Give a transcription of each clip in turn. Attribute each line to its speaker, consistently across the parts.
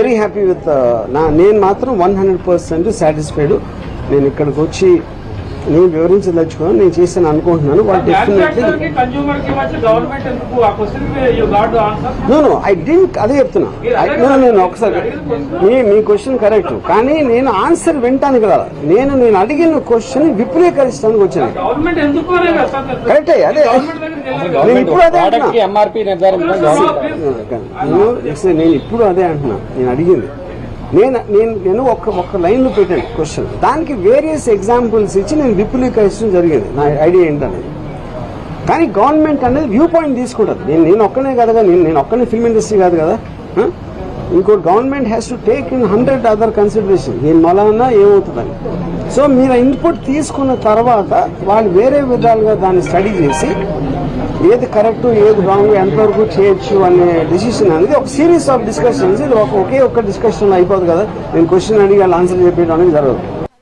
Speaker 1: Very happy with నా నేను మాత్రం వన్ హండ్రెడ్ పర్సెంట్ సాటిస్ఫైడ్ నేను ఇక్కడికి వచ్చి నేను వివరించదలుచుకున్నాను నేను చేశాను అనుకుంటున్నాను వాళ్ళు డెఫినెట్లీ
Speaker 2: కన్జ్యూమర్ కి మధ్య గవర్నమెంట్ ఎందుకు uh question you got answer
Speaker 1: no no I think అదే చెప్తున్నా I- no, no, నేను ఒకసారి మీ మీ క్వశ్చన్ కరెక్ట్ కానీ నేను ఆన్సర్ వింటానికి రాలా నేను నేను అడిగిన క్వశ్చన్ విపులీకరించడానికి వచ్చాను
Speaker 2: గవర్నమెంట్ ఎందుకు అనే కదా సార్ నేను-
Speaker 1: కరెక్టే అదే
Speaker 2: గవర్నమెంట్ దగ్గరికి వెళ్ళాలి కదా.
Speaker 1: నేను ఇప్పుడు అదే
Speaker 3: ప్రోడక్ట్ కి
Speaker 1: అంటున్నా
Speaker 3: ఎంఆర్పి నిర్ధారించడం గవర్నమెంట్
Speaker 1: నేను actually నేను ఇప్పుడు అదే అంటున్నా నేను అడిగింది నేను నేను నేను ఒక ఒక లైన్లో పెట్టాను క్వశ్చన్ దానికి వేరియస్ ఎగ్జాంపుల్స్ ఇచ్చి నేను విపులీకరించడం జరిగింది నా ఐడియా ఏంటనేది కానీ గవర్నమెంట్ అనేది వ్యూ పాయింట్ తీసుకుంటుంది నేను నేను ఒక్కనే కదా నేను నేను ఒక్కనే ఫిల్మ్ ఇండస్ట్రీ కాదు కదా ఆ? ఇంకోటి government has to take in hundred other consideration దీని వలన ఏమవుతుందని సో మీరు ఇన్పుట్ తీసుకున్న తర్వాత వాళ్ళు వేరే విధాలుగా దాన్ని స్టడీ చేసి ఏది కరెక్ట్ ఏది రాంగ్ ఎంతవరకు చేయొచ్చు అనే డిసిషన్ అనేది ఒక సిరీస్ ఆఫ్ డిస్కషన్స్ ఇది ఒక ఒకే ఒక్క డిస్కషన్ అయిపోదు కదా నేను క్వశ్చన్ అడిగి వాళ్ళు ఆన్సర్ చెప్పేయడం అనేది జరగదు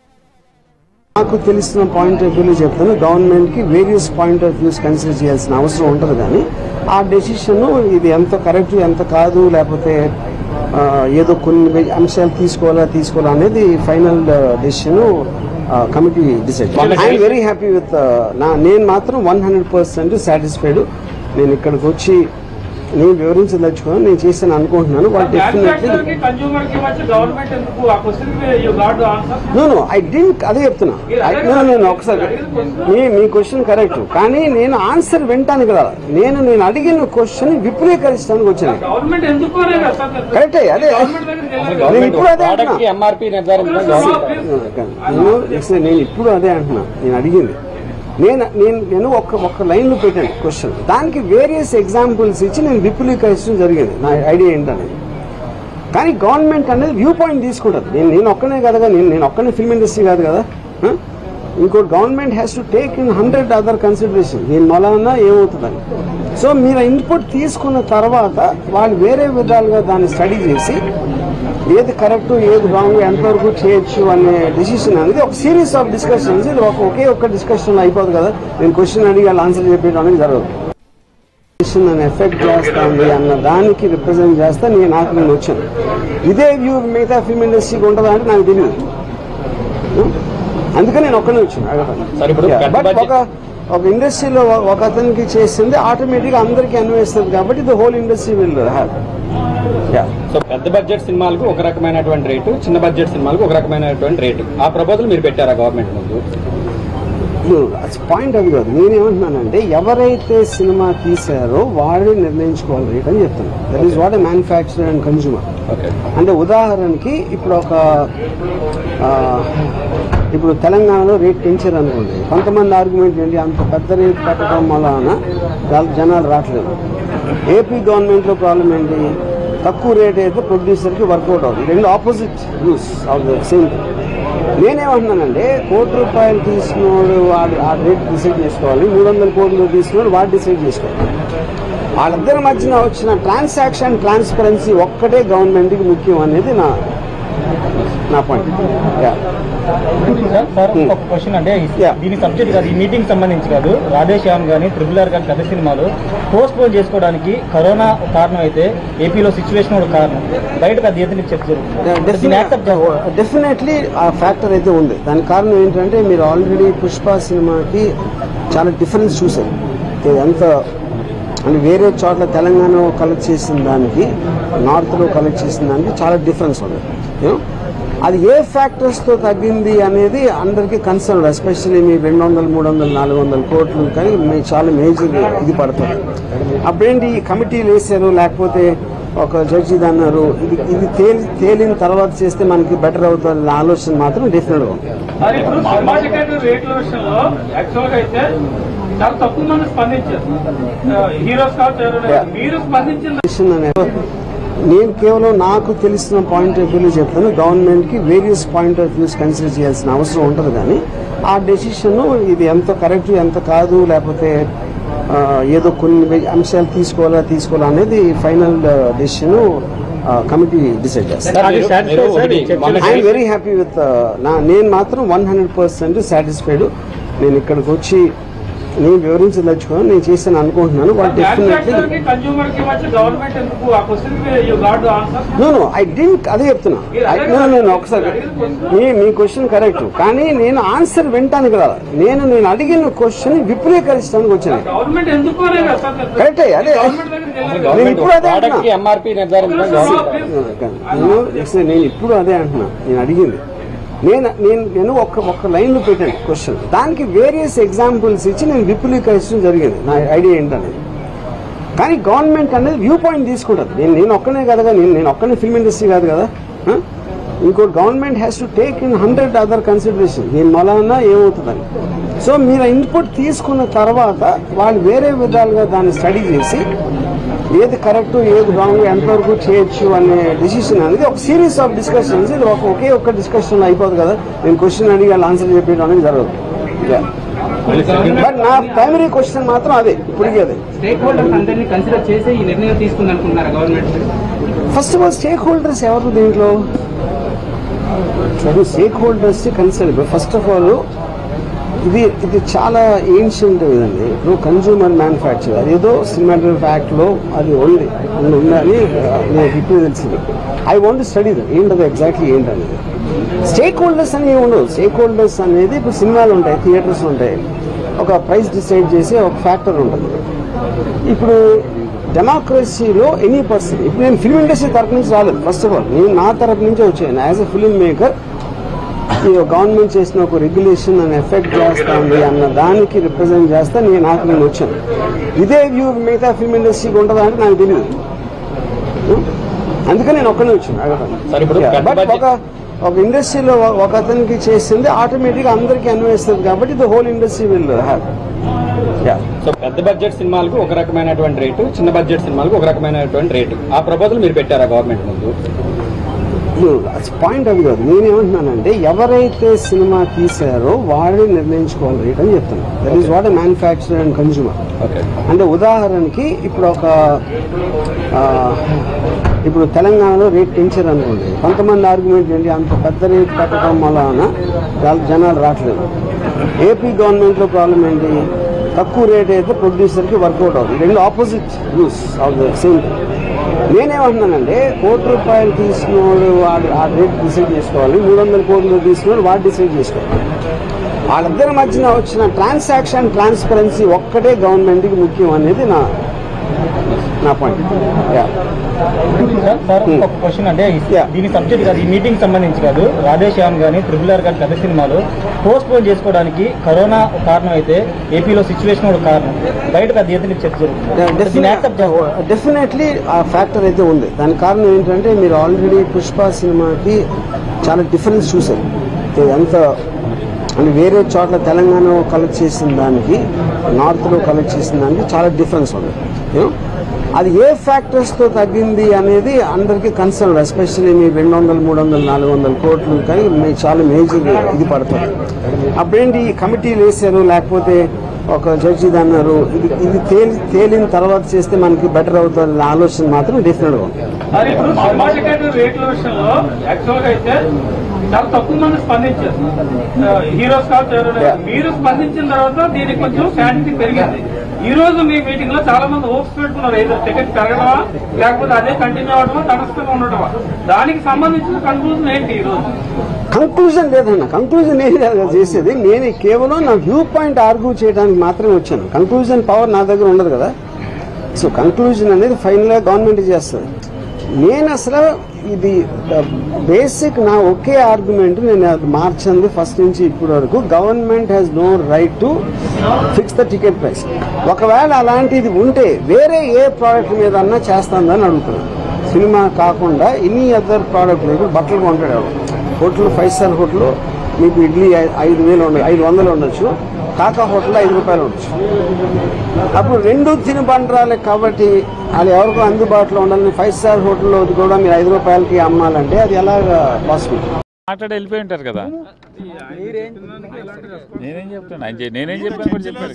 Speaker 1: నాకు తెలిసిన పాయింట్ ఆఫ్ వ్యూలో చెప్తాను గవర్నమెంట్ కి various point of views consider చేయాల్సిన అవసరం ఉంటుంది కానీ ఆ డెసిషన్ ఇది ఎంత కరెక్ట్ ఎంత కాదు లేకపోతే ఆ, ఏదో కొన్ని అంశాలు తీసుకోవాలా తీసుకోవాలా అనేది final decision committee decide I'm very happy with నా నేను మాత్రం వన్ హండ్రెడ్ పర్సెంట్ సాటిస్ఫైడ్ నేను ఇక్కడికి వచ్చి నేను వివరించదలుచుకున్నాను నేను చేశాను అనుకుంటున్నాను వాళ్ళు డెఫినెట్లీ
Speaker 2: మ్యానుఫ్యాక్చరర్ కి కన్జ్యూమర్ కి మధ్య గవర్నమెంట్ ఎందుకు uh question you got answer
Speaker 1: no no I think అదే చెప్తున్నా I- no, no, నేను ఒకసారి మీ మీ క్వశ్చన్ కరెక్ట్ కానీ నేను ఆన్సర్ వింటానికి రాలా నేను నేను అడిగిన క్వశ్చన్ విపులీకరించడానికి వచ్చాను
Speaker 2: గవర్నమెంట్ ఎందుకు అనే కదా సార్ నేను-
Speaker 1: కరెక్టే అదే
Speaker 2: గవర్నమెంట్ దగ్గరికి వెళ్ళాలి కదా.
Speaker 1: నేను ఇప్పుడు అదే
Speaker 3: ప్రోడక్ట్ కి
Speaker 1: అంటున్నా
Speaker 3: ఎంఆర్పి నిర్ధారించడం గవర్నమెంట్
Speaker 1: నేను actually నేను ఇప్పుడు అదే అంటున్నా నేను అడిగింది నేను నేను నేను ఒక ఒక లైన్లో పెట్టాను క్వశ్చన్ దానికి వేరియస్ ఎగ్జాంపుల్స్ ఇచ్చి నేను విపులీకరించడం జరిగింది నా ఐడియా ఏంటనేది కానీ గవర్నమెంట్ అనేది వ్యూ పాయింట్ తీసుకుంటుంది నేను నేను ఒక్కనే కదా నేను నేను ఒక్కనే ఫిల్మ్ ఇండస్ట్రీ కాదు కదా ఆ? ఇంకోటి government has to take in hundred other consideration దీని వలన ఏమవుతుందని సో మీరు ఇన్పుట్ తీసుకున్న తర్వాత వాళ్ళు వేరే విధాలుగా దాన్ని స్టడీ చేసి ఏది కరెక్ట్ ఏది రాంగ్ ఎంతవరకు చేయొచ్చు అనే డిసిషన్ అనేది ఒక సిరీస్ ఆఫ్ డిస్కషన్స్ ఇది ఒక ఒకే ఒక్క డిస్కషన్ అయిపోదు కదా నేను క్వశ్చన్ అడిగి వాళ్ళు ఆన్సర్ చెప్పేయడం అనేది జరగదు డిసిషన్ నన్ను ఎఫెక్ట్ చేస్తుంది అన్న దానికి రిప్రజెంట్ చేస్తా నేను నాకు నేను వచ్చాను ఇదే వ్యూ మిగతా ఫిల్మ్ ఇండస్ట్రీకి ఉంటుందా అంటే నాకు తెలియదు అందుకని నేను ఒక్కనే వచ్చాను
Speaker 3: సరే, ఇప్పుడు పెద్ద
Speaker 1: బట్
Speaker 3: budget-
Speaker 1: ఒక ఒక ఇండస్ట్రీలో ఒక అతనికి చేసింది ఆటోమేటిక్గా అందరికీ అన్వయిస్తుంది కాబట్టి the whole industry will have yeah
Speaker 3: so పెద్ద బడ్జెట్ సినిమాలకు ఒక రకమైనటువంటి రేటు చిన్న బడ్జెట్ సినిమాలకు ఒక రకమైనటువంటి రేటు ఆ ప్రపోజల్ మీరు పెట్టారా గవర్నమెంట్ ముందు
Speaker 1: పాయింట్ అది కాదు నేనేమంటున్నానంటే ఎవరైతే సినిమా తీశారో వాడే నిర్ణయించుకోవాలి రేట్ అని చెప్తున్నాను that is what a manufacturer and consumer
Speaker 3: okay
Speaker 1: అంటే ఉదాహరణకి ఇప్పుడు ఒక ఆ, ఇప్పుడు తెలంగాణలో రేట్ పెంచారు అనుకోండి కొంతమంది ఆర్గ్యుమెంట్ ఏంటి అంత పెద్ద రేట్ పెట్టడం వలన జన- జనాలు రావట్లేదు ఏపీ గవర్నమెంట్లో ప్రాబ్లం ఏంటి తక్కువ రేట్ అయితే ప్రొడ్యూసర్కి వర్కౌట్ అవుతుంది రెండు opposite use of the same నేనేమంటున్నానంటే కోటి రూపాయలు తీసుకున్నోడు వాడు ఆ రేట్ డిసైడ్ చేసుకోవాలి మూడు వందల కోట్లు తీసుకున్నాడు వాడు డిసైడ్ చేసుకోవాలి వాళ్ళిద్దరి మధ్యన వచ్చిన ట్రాన్సాక్షన్ ట్రాన్స్పరెన్సీ ఒక్కటే గవర్నమెంట్కి ముఖ్యం అనేది నా నా పాయింట్ యా
Speaker 4: సార్ సార్ ఒక క్వశ్చన్ అంటే ఈ-
Speaker 1: Yeah.
Speaker 4: దీని సబ్జెక్ట్ కాదు ఈ మీటింగ్ సంబంధించి కాదు రాధేశ్యామ్ కానీ ట్రిపుల్ ఆర్ కానీ పెద్ద సినిమాలు పోస్ట్ పోన్ చేసుకోవడానికి కరోనా కారణం అయితే ఏపీలో సిచ్యువేషన్ కూడా కారణం బయటకు అది ఎదురు చర్చ జరుగుతుంది దీన్ని యాక్సెప్ట్ చేస్తారు
Speaker 1: డెఫినెట్లీ ఆ ఫ్యాక్టర్ అయితే ఉంది దానికి కారణం ఏంటంటే మీరు ఆల్రెడీ పుష్ప సినిమాకి చాలా డిఫరెన్స్ చూశారు ఇది ఎంత అంటే వేరే చోట్ల తెలంగాణ కలెక్ట్ చేసిన దానికి నార్త్లో కలెక్ట్ చేసిన దానికి చాలా డిఫరెన్స్ ఉంది You know? అది ఏ ఫ్యాక్టర్స్తో తగ్గింది అనేది అందరికీ కన్సర్న్ ఎస్పెషల్లీ మీ రెండు వందలు మూడు వందలు నాలుగు వందల కోట్లు కానీ మీ చాలా మేజర్ ఇది పడుతుంది అప్పుడేంటి ఈ కమిటీలు వేసారు లేకపోతే ఒక జడ్జి ఇది అన్నారు ఇది ఇది తేలి తేలిన తర్వాత చేస్తే మనకి బెటర్ అవుతుంది అనే ఆలోచన మాత్రం డెఫినెట్గా ఉంది
Speaker 2: మరి ఇప్పుడు సినిమా టికెట్ రేట్ల విషయంలో యాక్చువల్ గా అయితే చాలా తక్కువ మంది స్పందించారు హీరోస్ కావచ్చు ఎవరైనా.
Speaker 1: Yeah.
Speaker 2: మీరు స్పందించిన
Speaker 1: డెసిషన్ అనేది నేను కేవలం నాకు తెలిసిన పాయింట్ ఆఫ్ వ్యూలో చెప్తాను గవర్నమెంట్కి various point of views consider చేయాల్సిన అవసరం ఉంటుంది కానీ ఆ డెసిషన్ ఇది ఎంత కరెక్ట్ ఎంత కాదు లేకపోతే ఆ, ఏదో కొన్ని అంశాలు తీసుకోవాలా తీసుకోవాలా అనేది ఫైనల్ డెసిషన్ కమిటీ డిసైడ్ చేస్తారు
Speaker 3: సార్,
Speaker 4: అది
Speaker 3: మీరు-
Speaker 4: satisfy
Speaker 3: మీరు
Speaker 4: సార్,
Speaker 3: ఒకటి
Speaker 4: ఈ చర్చలు
Speaker 3: మొన్న
Speaker 1: ఐఎమ్ వెరీ హ్యాపీ విత్ నా నేను మాత్రం వన్ హండ్రెడ్ పర్సెంట్ సాటిస్ఫైడ్ నేను ఇక్కడికి వచ్చి నేను వివరించదలుచుకోను నేను చేశాను అనుకుంటున్నాను వాళ్ళు
Speaker 2: మ్యానుఫ్యాక్చరర్
Speaker 1: డెఫినెట్లీ
Speaker 2: కి కన్జ్యూమర్ కి మధ్య గవర్నమెంట్ ఎందుకు uh question you got answer
Speaker 1: no no I think అదే చెప్తున్నా I- no, no, no, ఒకసారి మీ మీ క్వశ్చన్ కరెక్ట్ కానీ నేను ఆన్సర్ వింటానికి రాదు నేను నేను అడిగిన క్వశ్చన్ విపులీకరించడానికి వచ్చాను
Speaker 2: గవర్నమెంట్ ఎందుకు అనే కదా సార్ చెప్తారు.
Speaker 1: కరెక్టే అదే
Speaker 2: గవర్నమెంట్ దగ్గరికి వెళ్ళాలి.
Speaker 1: నేను
Speaker 3: గవర్నమెంట్
Speaker 1: ఇప్పుడు అదే
Speaker 3: ప్రోడక్ట్ కి
Speaker 1: అంటున్నా.
Speaker 3: ఎంఆర్పి నిర్ధారించడం గవర్నమెంట్
Speaker 1: నేను actually నేను ఇప్పుడు అదే అంటున్నా నేను అడిగింది నేను నేను నేను ఒక ఒక లైన్ లో పెట్టాను క్వశ్చన్ దానికి వేరియస్ ఎగ్జాంపుల్స్ ఇచ్చి నేను విపులీకరించడం జరిగింది నా ఐడియా ఏంటనేది కానీ గవర్నమెంట్ అనేది వ్యూ పాయింట్ తీసుకుంటుంది నేను నేను ఒక్కనే కదా నేను నేను ఒక్కనే ఫిల్మ్ ఇండస్ట్రీ కాదు కదా ఆ? ఇంకోటి government has to take in hundred other consideration దీని మొలన ఏమవుతుందని సో మీరు ఇన్పుట్ తీసుకున్న తర్వాత వాళ్ళు వేరే విధాలుగా దాన్ని స్టడీ చేసి ఏది కరెక్ట్ ఏది రాంగ్ ఎంతవరకు చేయొచ్చు అనే డిసిషన్ అనేది ఒక సిరీస్ ఆఫ్ డిస్కషన్స్ ఇది ఒక ఒకే ఒక్క డిస్కషన్ అయిపోదు కదా నేను క్వశ్చన్ అడిగి వాళ్ళు ఆన్సర్ చెప్పేయడం అనేది జరగదు బట్ నా ప్రైమరీ క్వశ్చన్ మాత్రం అదే ఇప్పటికీ అదే
Speaker 5: స్టేక్ హోల్డర్స్ అందరినీ కన్సిడర్ చేసి ఈ నిర్ణయం తీసుకుంది అనుకుంటున్నారు government
Speaker 1: first of all stakeholders ఎవరు దీంట్లో stakeholders consider first of all ఇది ఇది చాలా ఏన్షియంట్ ఇదండి ఇప్పుడు కన్జ్యూమర్ మ్యానుఫ్యాక్చర్ అదేదో సినిమాటోగ్రఫ్ యాక్ట్ లో అది ఉంది ఉంది ఉందని నాకు ఇప్పుడు తెలిసింది ఐ వాంట్ స్టడీ దట్ ఏంటది ఎగ్జాక్ట్లీ ఏంటనేది స్టేక్ హోల్డర్స్ అనేవి ఉండవు స్టేక్ హోల్డర్స్ అనేది ఇప్పుడు సినిమాలు ఉంటాయి థియేటర్స్ ఉంటాయి ఒక ప్రైస్ డిసైడ్ చేసి ఒక ఫ్యాక్టర్ ఉంటుంది ఇప్పుడు డెమోక్రసీలో ఎనీ పర్సన్ ఇప్పుడు నేను ఫిల్మ్ ఇండస్ట్రీ తరపు నుంచి రాలేదు ఫస్ట్ ఆఫ్ ఆల్ నేను నా తరపు నుంచి వచ్చాను యాజ్ ఎ ఫిల్మ్ మేకర్ ఈ గవర్నమెంట్ చేసిన ఒక రెగ్యులేషన్ అని ఎఫెక్ట్ చేస్తుంది అన్న దానికి రిప్రజెంట్ చేస్తా నేను నాకు నేను వచ్చాను ఇదే వ్యూ మిగతా ఫిల్మ్ ఇండస్ట్రీకి ఉంటుందా అంటే నాకు తెలియదు అందుకని నేను ఒక్కనే వచ్చాను
Speaker 3: సరే, ఇప్పుడు పెద్ద
Speaker 1: బట్
Speaker 3: budget-
Speaker 1: ఒక ఒక ఇండస్ట్రీలో ఒక అతనికి చేసింది ఆటోమేటిక్ అందరికీ అన్వయిస్తుంది కాబట్టి the whole industry will have yeah
Speaker 3: so పెద్ద బడ్జెట్ సినిమాలకు ఒక రకమైనటువంటి రేటు చిన్న బడ్జెట్ సినిమాలకు ఒక రకమైనటువంటి రేటు ఆ ప్రపోజల్ మీరు పెట్టారా గవర్నమెంట్ ముందు
Speaker 1: పాయింట్ అది కాదు నేనేమంటున్నానంటే ఎవరైతే సినిమా తీశారో వాడే నిర్ణయించుకోవాలి రేట్ అని చెప్తున్నాను that is what a manufacture and consumer
Speaker 3: okay
Speaker 1: అంటే ఉదాహరణకి ఇప్పుడు ఒక ఆ, ఇప్పుడు తెలంగాణలో రేట్ పెంచారు అనుకోండి కొంతమంది ఆర్గ్యుమెంట్ ఏంటి అంత పెద్ద రేట్ పెట్టడం వలన వాళ్ళ జనాలు రావట్లేదు ఏపీ గవర్నమెంట్లో ప్రాబ్లం ఏంటి తక్కువ రేట్ అయితే ప్రొడ్యూసర్కి వర్కౌట్ అవుతుంది రెండు opposite views of the same నేనేమంటున్నానంటే కోటి రూపాయలు తీసుకున్నోడు వాడు ఆ రేట్ డిసైడ్ చేసుకోవాలి మూడు వందల కోట్లు తీసుకున్నాడు వాడు డిసైడ్ చేసుకోవాలి వాళ్ళిద్దరి మధ్యన వచ్చిన ట్రాన్సాక్షన్ ట్రాన్స్పరెన్సీ ఒక్కటే గవర్నమెంట్కి ముఖ్యం అనేది నా నా పాయింట్ యా
Speaker 4: సార్ సార్ ఒక క్వశ్చన్ అంటే ఈ-
Speaker 1: Yeah.
Speaker 4: దీని సబ్జెక్ట్ కాదు ఈ మీటింగ్ సంబంధించి కాదు రాధేశ్యామ్ కానీ త్రిబుల్ ఆర్ కానీ పెద్ద సినిమాలు పోస్ట్ పోన్ చేసుకోవడానికి కరోనా ఒక కారణం అయితే ఏపీలో సిచ్యువేషన్ కూడా కారణం బయటకు అది ఎదురు చర్చ జరుగుతుంది దీన్ని యాక్సెప్ట్ చేస్తారు
Speaker 1: డెఫినెట్లీ ఆ ఫ్యాక్టర్ అయితే ఉంది దానికి కారణం ఏంటంటే మీరు ఆల్రెడీ పుష్ప సినిమాకి చాలా డిఫరెన్స్ చూశారు ఇది ఎంత అంటే వేరే చోట్ల తెలంగాణలో కలెక్ట్ చేసిన దానికి నార్త్లో కలెక్ట్ చేసిన దానికి చాలా డిఫరెన్స్ ఉంది You know? అది ఏ ఫ్యాక్టర్స్తో తగ్గింది అనేది అందరికీ కన్సర్న్ ఎస్పెషల్లీ మీ రెండు వందలు మూడు వందలు నాలుగు వందల కోట్లు కానీ మీ చాలా మేజర్ ఇది పడుతుంది అప్పుడేంటి ఈ కమిటీలు వేసారు లేకపోతే ఒక జడ్జి ఇది అన్నారు ఇది ఇది తేలి తేలిన తర్వాత చేస్తే మనకి బెటర్ అవుతుంది అనే ఆలోచన మాత్రం డెఫినెట్గా ఉంది
Speaker 2: మరి ఇప్పుడు సినిమా టికెట్ రేట్ల విషయంలో యాక్చువల్ గా అయితే చాలా తక్కువ మంది స్పందించారు హీరోస్ కావచ్చు ఎవరైనా.
Speaker 1: Yeah.
Speaker 2: మీరు స్పందించిన తర్వాత దీనికి కొంచెం శాంటిటీ పెరిగింది ఈ రోజు మీ మీటింగ్ లో చాలా మంది హోప్స్ పెట్టుకున్నారు ఏదో టికెట్ పెరగడమా లేకపోతే అదే కంటిన్యూ అవడమా తటస్థంగా ఉండటమా దానికి సంబంధించిన కన్క్లూజన్ ఏంటి ఈ రోజు
Speaker 1: కంక్లూజన్ లేదన్న కంక్లూజన్ నేను కాదు కదా చేసేది నేను కేవలం నా వ్యూ పాయింట్ ఆర్గ్యూ చేయడానికి మాత్రమే వచ్చాను కంక్లూజన్ పవర్ నా దగ్గర ఉండదు కదా సో కంక్లూజన్ అనేది ఫైనల్గా గవర్నమెంట్ చేస్తుంది నేను అసలు ఇది బేసిక్ నా ఒకే ఆర్గ్యుమెంట్ నేను అది మార్చింది ఫస్ట్ నుంచి ఇప్పటి వరకు government has no right to fix the ticket price ఒకవేళ అలాంటిది ఉంటే వేరే ఏ ప్రోడక్ట్ మీద అన్నా చేస్తుందని అడుగుతున్నాను సినిమా కాకుండా ఎనీ అదర్ ప్రోడక్ట్ ఇప్పుడు బట్టలు కొంటాడు ఎవడు. హోటల్ ఫైవ్ స్టార్ హోటల్ మీకు ఇడ్లీ ఐ- ఐదు వేలు ఉండదు ఐదు వందలు ఉండొచ్చు కాకా హోటల్ ఐదు రూపాయలు ఉండొచ్చు అప్పుడు రెండు తినుబండరాలే కాబట్టి వాళ్ళు ఎవరికో అందుబాటులో ఉండాలని ఫైవ్ స్టార్ హోటల్లో కూడా మీరు ఐదు రూపాయలకి అమ్మాలంటే అది ఎలాగ పాసిబుల్
Speaker 6: మాట్లాడి వెళ్ళిపోయి ఉంటారు కదా
Speaker 4: మీరేం
Speaker 6: నేనేం చెప్తాను ఆయన చె- నేనేం చెప్పాను కూడా చెప్పారు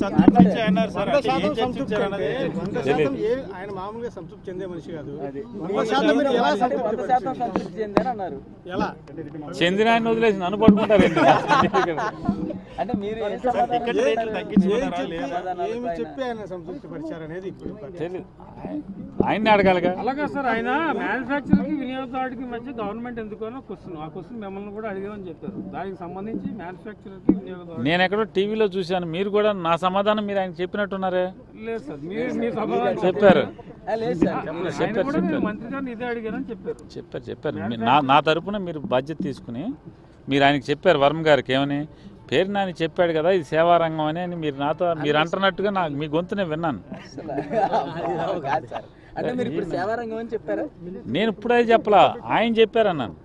Speaker 6: తెలియదు
Speaker 7: ఆయన మామూలుగా సంతృప్తి చెందే మనిషి కాదు
Speaker 4: వంద శాతం మీరు ఎలా వంద శాతం సంతృప్తి చెందని అన్నారు
Speaker 7: ఎలా
Speaker 6: చెందిన ఆయన వదిలేసి నన్ను పట్టుకుంటారు
Speaker 4: అంటే మీరు ఏం సమాధానం చెప్తారు?
Speaker 7: ఏం చెప్పి
Speaker 4: సమాధానాలు
Speaker 7: ఏమి
Speaker 4: పైన.
Speaker 7: చెప్పి ఆయన సంతృప్తి పరిచారు అనేది ఇప్పుడు
Speaker 6: తెలియదు ఆయన్ని అడగాలిగా
Speaker 2: అలాగే సార్ ఆయన మ్యానుఫ్యాక్చర్ కి వినియోగదారుడికి మధ్య గవర్నమెంట్ ఎందుకనో క్వశ్చన్ ఆ క్వశ్చన్ మిమ్మల్ని కూడా అడిగామని చెప్పారు దానికి సంబంధించి మ్యానుఫ్యాక్చరర్ కి వినియోగదారుడు
Speaker 6: నేను ఎక్కడో టీవీలో చూశాను మీరు కూడా నా సమాధానం మీరు ఆయన చెప్పినట్టున్నారే
Speaker 2: లేదు సార్ మీరు మీ సమాధానం
Speaker 6: చెప్పారు
Speaker 4: ఆ, లేదు సార్
Speaker 2: ఆయన
Speaker 6: చెప్పారు
Speaker 2: కూడా నేను
Speaker 6: చెప్పారు
Speaker 2: మంత్రి గారిని ఇదే అడిగానని చెప్పారు
Speaker 6: చెప్పారు చెప్పారు మీ- నా నా తరపున మీరు బాధ్యత తీసుకుని మీరు ఆయనకి చెప్పారు వర్మ గారికి ఏమని పేరు నాని చెప్పాడు కదా ఇది సేవారంగం అని అని మీరు నాతో మీరు అంటున్నట్టుగా నాకు మీ గొంతు నేను విన్నాను
Speaker 4: అసలు కాదు సార్ అంటే మీరు ఇప్పుడు సేవారంగం అని చెప్పారా
Speaker 6: నేను ఇప్పుడే చెప్పలా ఆయన చెప్పారన్నాను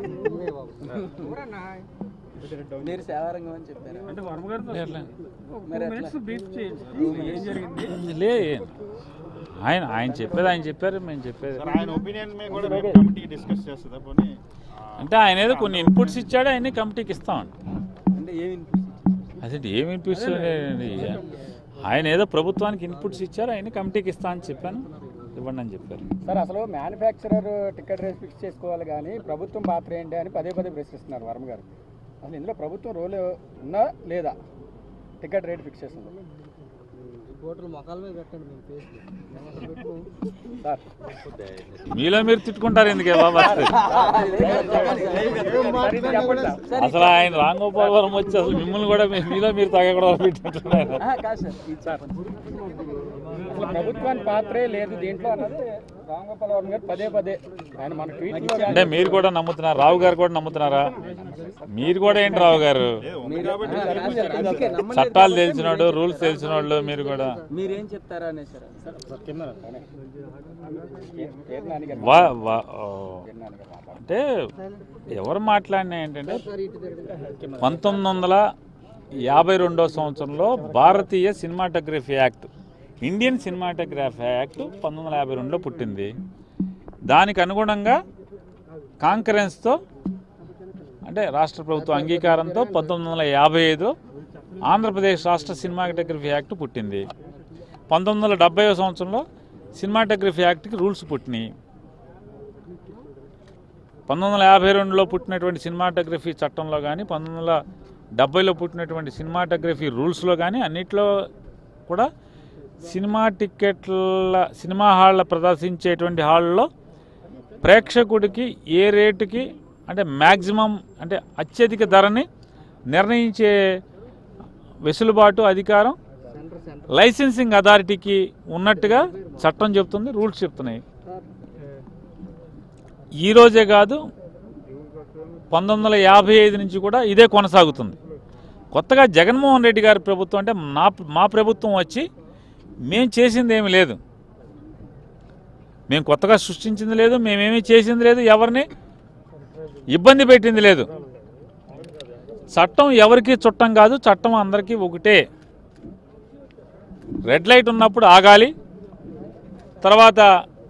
Speaker 4: మీరు సేవారంగం అని చెప్పారా
Speaker 2: అంటే వర్మ గారితో
Speaker 6: ఎట్లా?
Speaker 2: మినిట్స్ బ్రీఫ్ చేయండి అసలు ఏం జరిగింది
Speaker 6: లే ఆయన ఆయన చెప్పేది ఆయన చెప్పారు మేము చెప్పేది
Speaker 8: ఆయన ఒపీనియన్ మీద కూడా రేపు కమిటీ డిస్కస్ చేస్తుందా పోనీ
Speaker 6: అంటే ఆయన ఏదో కొన్ని ఇన్పుట్స్ ఇచ్చాడు ఆయన్ని కమిటీకి ఇస్తామండి
Speaker 4: అంటే ఏమి
Speaker 6: అదే ఏమి ఇన్పుట్స్ ఆయన ఏదో ప్రభుత్వానికి ఇన్పుట్స్ ఇచ్చారు ఆయన కమిటీకి ఇస్తా అని చెప్పాను ఇవ్వండి అని చెప్పారు
Speaker 3: సార్ అసలు మ్యానుఫ్యాక్చరర్ టికెట్ రేట్ ఫిక్స్ చేసుకోవాలి కానీ ప్రభుత్వం పాత్ర ఏంటి అని పదే పదే ప్రశ్నిస్తున్నారు వర్మ గారు అసలు ఇందులో ప్రభుత్వం రోల్ ఉందా లేదా టికెట్ రేట్ ఫిక్స్ చేస్తుంది సార్
Speaker 6: మీలో మీరు తిట్టుకుంటారు ఎందుకే బాబా అసలు ఆయన రామ్ గోపాల్ వరం వచ్చి అసలు మిమ్మల్ని కూడా మీ- మీలో మీరు తగ్గకూడదు పెట్టినట్టున్నారు
Speaker 4: ఆ, కాదు సార్ ఇది చెప్పండి.
Speaker 3: అసలు ప్రభుత్వానికి పాత్రే లేదు దీంట్లో అన్నది రామ్ గోపాల్ వర్మ గారు పదే పదే ఆయన మన ట్వీట్లో
Speaker 6: అంటే మీరు కూడా నమ్ముతున్నారు రావు గారు కూడా నమ్ముతున్నారా మీరు కూడా ఏంటి రావు గారు
Speaker 4: మీరు కాదు సార్, అందుకే నమ్మలేదు
Speaker 6: చట్టాలు
Speaker 4: కాబట్టి
Speaker 6: తెలిసినోడు రూల్స్ తెలిసినోళ్ళు మీరు కూడా
Speaker 4: మీరేం చెప్తారా అనే సార్
Speaker 3: పేరు నాని గారు
Speaker 6: వా వా- ఓ.
Speaker 3: పేరు నాని గారు మాట్లాడారు.
Speaker 6: అంటే ఎవరు మాట్లాడినా ఏంటంటే పంతొమ్మిది వందల యాభై రెండో సంవత్సరంలో భారతీయ cinematography act Indian cinematography act పంతొమ్మిది వందల యాభై రెండులో పుట్టింది దానికి అనుగుణంగా కాంకరెన్స్తో అంటే రాష్ట్ర ప్రభుత్వ అంగీకారంతో పంతొమ్మిది వందల యాభై ఐదులో ఆంధ్రప్రదేశ్ రాష్ట్ర సినిమాటోగ్రఫీ యాక్ట్ పుట్టింది పంతొమ్మిది వందల డెబ్బై సంవత్సరంలో సినిమాటోగ్రఫీ యాక్ట్కి రూల్స్ పుట్టినాయి పంతొమ్మిది వందల యాభై రెండులో పుట్టినటువంటి సినిమాటోగ్రఫీ చట్టంలో కానీ పంతొమ్మిది వందల డెబ్బైలో పుట్టినటువంటి సినిమాటోగ్రఫీ రూల్స్లో కానీ అన్నిట్లో కూడా సినిమా టిక్కెట్ల సినిమా హాళ్ళ ప్రదర్శించేటువంటి హాల్లో ప్రేక్షకుడికి ఏ రేటుకి అంటే మ్యాక్సిమం అంటే అత్యధిక ధరని నిర్ణయించే వెసులుబాటు అధికారం లైసెన్సింగ్ అథారిటీకి ఉన్నట్టుగా చట్టం చెప్తుంది రూల్స్ చెప్తున్నాయి ఈ రోజే కాదు పంతొమ్మిది వందల యాభై ఐదు నుంచి కూడా ఇదే కొనసాగుతుంది కొత్తగా జగన్మోహన్ రెడ్డి గారి ప్రభుత్వం అంటే నా మా ప్రభుత్వం వచ్చి మేం చేసింది ఏమి లేదు మేము కొత్తగా సృష్టించింది లేదు మేమేమీ చేసింది లేదు ఎవరిని ఇబ్బంది పెట్టింది లేదు చట్టం ఎవరికి చుట్టం కాదు చట్టం అందరికీ ఒకటే రెడ్ లైట్ ఉన్నప్పుడు ఆగాలి తర్వాత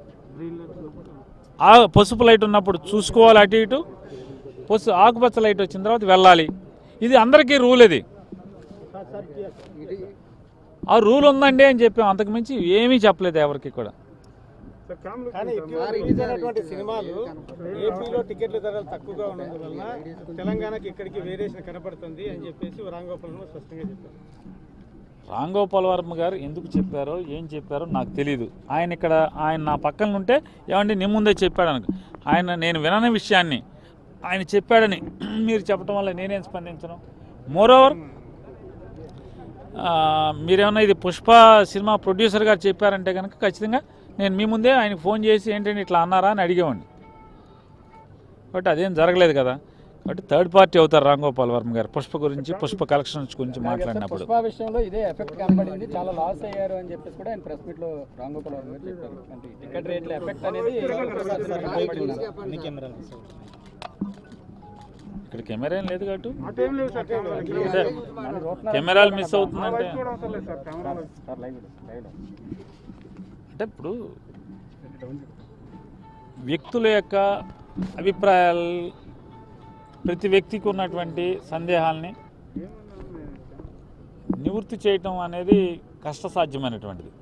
Speaker 6: ఆ పసుపు లైట్ ఉన్నప్పుడు చూసుకోవాలి అటు ఇటు పసు ఆకుపచ్చ లైట్ వచ్చిన తర్వాత వెళ్ళాలి ఇది అందరికీ రూల్ ఇది ఆ రూల్ ఉందండి అని చెప్పాం అంతకు మించి ఏమీ చెప్పలేదు ఎవరికి కూడా
Speaker 7: కానీ ఇటీవల రిలీజ్ అయినటువంటి సినిమాలు ఏపీలో టికెట్ల ధరలు తక్కువగా ఉన్నందువలన తెలంగాణకి ఇక్కడికి వేరియేషన్ కనపడుతుంది అని చెప్పేసి రాంగోపాల్ వర్మ స్పష్టంగా చెప్పారు
Speaker 6: రామ్ గోపాల్ వర్మ గారు ఎందుకు చెప్పారో ఏం చెప్పారో నాకు తెలియదు ఆయన ఇక్కడ ఆయన నా పక్కన ఉంటే ఏమండి నీ ముందే చెప్పాడు అనుకో ఆయన నేను వినని విషయాన్ని ఆయన చెప్పాడని మీరు చెప్పడం వల్ల నేనేం స్పందించను మోరోవర్ మీరేమన్నా ఇది పుష్ప సినిమా ప్రొడ్యూసర్ గారు చెప్పారంటే కనుక ఖచ్చితంగా నేను మీ ముందే ఆయనకు ఫోన్ చేసి ఏంటంటే ఇట్లా అన్నారా అని అడిగేవాడిని బట్ అదేం జరగలేదు కదా కాబట్టి థర్డ్ పార్టీ అవుతారు రామ్ గోపాల్ వర్మ గారు పుష్ప గురించి పుష్ప కలెక్షన్స్ గురించి మాట్లాడినప్పుడు
Speaker 3: పుష్ప విషయంలో ఇదే ఎఫెక్ట్ కనబడింది చాలా లాస్ అయ్యారు అని చెప్పేసి కూడా ఆయన ప్రెస్ మీట్ లో రామ్ గోపాల్ వర్మ గారు చెప్పారు అంటే ఈ టికెట్ రేట్ల ఎఫెక్ట్ అనేది కనబడింది.
Speaker 6: ఇక్కడ కెమెరా ఏం లేదు కాబట్టి
Speaker 7: ఆ టైం లేదు సార్
Speaker 6: అంటే కెమెరాలు మిస్ అవుతుందంటే
Speaker 3: సార్ లైవ్ లైవ్ లో.
Speaker 6: అంటే ఇప్పుడు వ్యక్తుల యొక్క అభిప్రాయాలు ప్రతి వ్యక్తికి ఉన్నటువంటి సందేహాల్ని నివృత్తి చేయటం అనేది కష్టసాధ్యమైనటువంటిది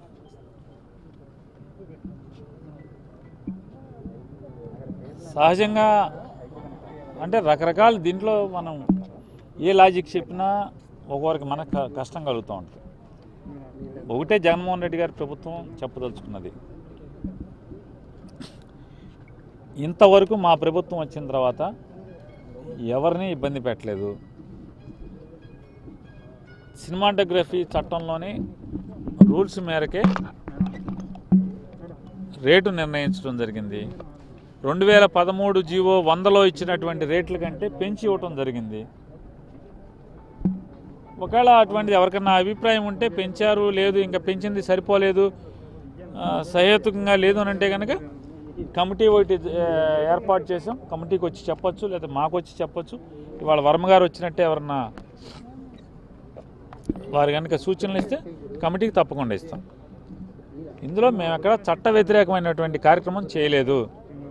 Speaker 6: సహజంగా అంటే రకరకాల దీంట్లో మనం ఏ లాజిక్ చెప్పినా ఒక్కొక్కరికి మనకు క- కష్టం కలుగుతూ ఉంటుంది ఒకటే జగన్మోహన్ రెడ్డి గారి ప్రభుత్వం చెప్పదలుచుకున్నది ఇంతవరకు మా ప్రభుత్వం వచ్చిన తర్వాత ఎవరిని ఇబ్బంది పెట్టలేదు సినిమాటోగ్రఫీ చట్టంలోని రూల్స్ మేరకే రేటు నిర్ణయించడం జరిగింది రెండు వేల పదమూడు జీవో వందలో ఇచ్చినటువంటి రేట్ల కంటే పెంచి ఇవ్వటం జరిగింది ఒకవేళ అటువంటిది ఎవరికన్నా అభిప్రాయం ఉంటే పెంచారు లేదు ఇంకా పెంచింది సరిపోలేదు ఆ, సహేతుకంగా లేదు అని అంటే కనుక కమిటీ ఒకటి ఆ, ఏర్పాటు చేసాం కమిటీకి వచ్చి చెప్పొచ్చు లేదా మాకు వచ్చి చెప్పొచ్చు ఇవాళ వర్మ గారు వచ్చినట్టే ఎవరన్నా వారు కనుక సూచనలు ఇస్తే కమిటీకి తప్పకుండా ఇస్తాం ఇందులో మేము ఎక్కడ చట్ట వ్యతిరేకమైనటువంటి కార్యక్రమం చేయలేదు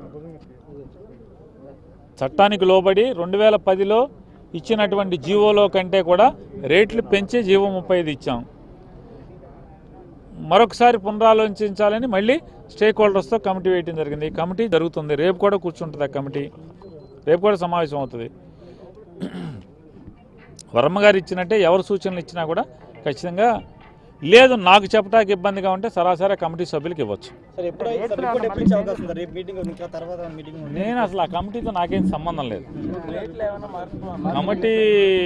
Speaker 6: చట్టానికి లోబడి రెండు వేల పదిలో ఇచ్చినటువంటి జీవోలో కంటే కూడా రేట్లు పెంచే జీవో ముప్పై ఐదు ఇచ్చాం మరొకసారి పునరాలోచించాలని మళ్ళీ స్టేక్ హోల్డర్స్తో కమిటీ వేయడం జరిగింది ఈ కమిటీ జరుగుతుంది రేపు కూడా కూర్చుంటుంది ఆ కమిటీ రేపు కూడా సమావేశం అవుతుంది వర్మ గారు ఇచ్చినట్టే ఎవరు సూచనలు ఇచ్చినా కూడా ఖచ్చితంగా లేదు నాకు చెప్పడానికి ఇబ్బందిగా ఉంటే సరాసరి కమిటీ సభ్యులకు ఇవ్వచ్చు
Speaker 4: సార్ ఎప్పుడు సార్ రిపోర్ట్ ఎప్పుడు ఇచ్చే అవకాశం ఉంది రేపు మీటింగ్ ఉంది ఇంకా తర్వాత మీటింగ్ ఉంది
Speaker 6: నేను అసలు ఆ కమిటీతో నాకేం సంబంధం లేదు కమిటీ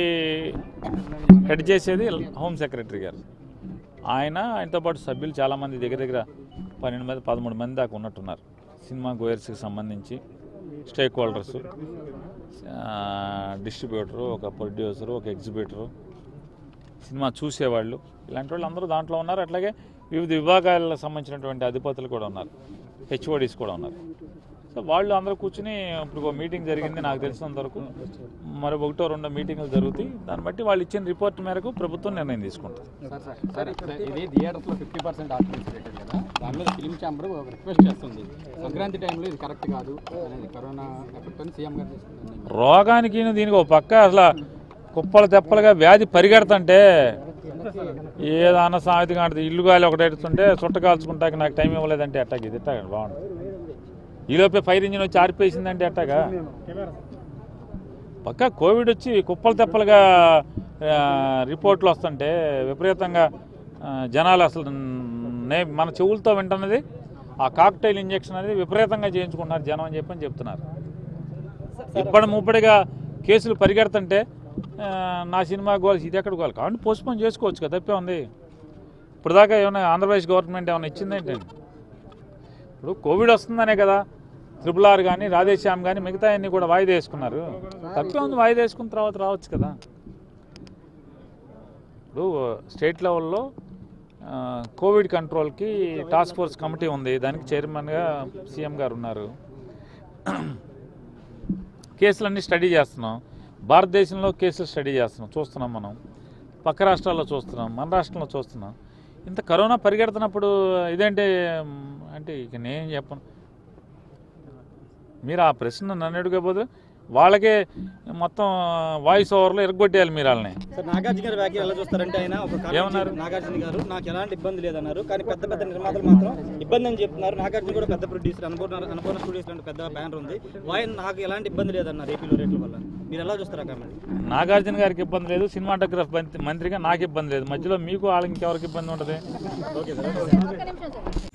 Speaker 6: హెడ్ చేసేది హోమ్ సెక్రటరీ గారు ఆయన ఆయనతో పాటు సభ్యులు చాలామంది దగ్గర దగ్గర పన్నెండు మంది పదమూడు మంది దాకా ఉన్నట్టున్నారు సినిమా గోయర్స్కి సంబంధించి స్టేక్ హోల్డర్స్ డిస్ట్రిబ్యూటరు ఒక ప్రొడ్యూసరు ఒక ఎగ్జిబిటరు సినిమా చూసేవాళ్ళు ఇలాంటి వాళ్ళు అందరూ దాంట్లో ఉన్నారు అట్లాగే వివిధ విభాగాలకు సంబంధించినటువంటి అధిపతులు కూడా ఉన్నారు హెచ్ఓడీస్ కూడా ఉన్నారు సో వాళ్ళు అందరూ కూర్చుని ఇప్పుడు ఒక మీటింగ్ జరిగింది నాకు తెలిసినంత వరకు మరి ఒకటో రెండో మీటింగ్లు జరుగుతాయి దాన్ని బట్టి వాళ్ళు ఇచ్చిన రిపోర్ట్ మేరకు ప్రభుత్వం నిర్ణయం తీసుకుంటుంది
Speaker 3: సార్ సార్ సార్ ఇప్పుడు ఇది థియేటర్స్లో ఫిఫ్టీ పర్సెంట్ ఆక్యుపెన్సీ రేటెడ్ కదా దాని మీద ఫిలిం ఛాంబర్ ఒక రిక్వెస్ట్ చేస్తుంది సంక్రాంతి టైంలో ఇది కరెక్ట్ కాదు అనేది కరోనా ఎఫెక్ట్ అని సీఎం గారు తీసుకుంటుంది
Speaker 6: రోగానికి దీనికి ఒక పక్క అసలు కుప్పలు తెప్పలుగా వ్యాధి పరిగెడుతుంటే ఏదో అన్న సామెత కాంటది ఇల్లు గాలి ఒకటి ఎడుతుంటే చుట్ట కాల్చుకుంటాక నాకు టైం ఇవ్వలేదంటే ఎట్టాగ ఇది ఎట్టాగ బాగుంటుంది ఈలోపే ఫైర్ ఇంజిన్ వచ్చి ఆరిపేసిందంటే ఎట్టాగా పక్క కోవిడ్ వచ్చి కుప్పలు తెప్పలుగా ఆ, రిపోర్ట్లు వస్తుంటే విపరీతంగా ఆ, జనాలు అసలు నే మన చెవులతో వింటున్నది ఆ కాక్టైల్ ఇంజెక్షన్ అనేది విపరీతంగా చేయించుకుంటున్నారు జనం అని చెప్పని చెప్తున్నారు ఇప్పటి ముప్పటిగా కేసులు పరిగెడుతుంటే ఆ, నా సినిమా గోల్ ఇది ఎక్కడ గోల్ కాబట్టి పోస్ట్పోన్ చేసుకోవచ్చు కదా తప్పే ఉంది ఇప్పుడు దాకా ఏమైనా ఆంధ్రప్రదేశ్ గవర్నమెంట్ ఏమైనా ఇచ్చిందేంటండి ఇప్పుడు కోవిడ్ వస్తుందనే కదా త్రిపుల్ ఆర్ కానీ రాధేశ్యామ్ కానీ మిగతా అన్ని కూడా వాయిదా వేసుకున్నారు తప్పే ఉంది వాయిదా వేసుకున్న తర్వాత రావచ్చు కదా ఇప్పుడు స్టేట్ లెవెల్లో ఆ, కోవిడ్ కంట్రోల్కి టాస్క్ ఫోర్స్ కమిటీ ఉంది దానికి చైర్మన్గా సీఎం గారు ఉన్నారు కేసులన్నీ స్టడీ చేస్తున్నాం భారతదేశంలో కేసులు స్టడీ చేస్తున్నాం చూస్తున్నాం మనం పక్క రాష్ట్రాల్లో చూస్తున్నాం మన రాష్ట్రంలో చూస్తున్నాం ఇంత కరోనా పరిగెడుతున్నప్పుడు ఇదేంటి మ్, అంటే ఇక నేను చెప్పను మీరు ఆ ప్రశ్న నన్ను అడిగకపోతే వాళ్ళకే మొత్తం వాయిస్ ఓవర్లో ఎరగొట్టేయాలి మీరు వాళ్ళని
Speaker 4: సార్ నాగార్జున గారి వ్యాఖ్యలు ఎలా చూస్తారంటే ఆయన ఒక comment
Speaker 6: ఏమన్నారు?
Speaker 4: చేశారు. నాగార్జున గారు నాకు ఎలాంటి ఇబ్బంది లేదన్నారు కానీ పెద్ద పెద్ద నిర్మాతలు మాత్రం ఇబ్బంది అని చెప్తున్నారు నాగార్జున కూడా పెద్ద ప్రొడ్యూసర్ అనుపూర్ణ అనుపూర్ణ స్టూడియోస్ లాంటి పెద్ద బ్యానర్ ఉంది ఆయన నాకు ఎలాంటి ఇబ్బంది లేదన్నారు ఏపీలో రేట్ల వల్ల మీరు ఎలా చూస్తారా కామెంట్
Speaker 6: నాగార్జున గారికి ఇబ్బంది లేదు సినిమాటోగ్రఫీ మంత్రిగా నాకు ఇబ్బంది లేదు మధ్యలో మీకు వాళ్ళకి ఇంకెవరికి ఇబ్బంది ఉంటుంది
Speaker 4: ఓకే సార్
Speaker 9: ఒక్క నిమిషం సార్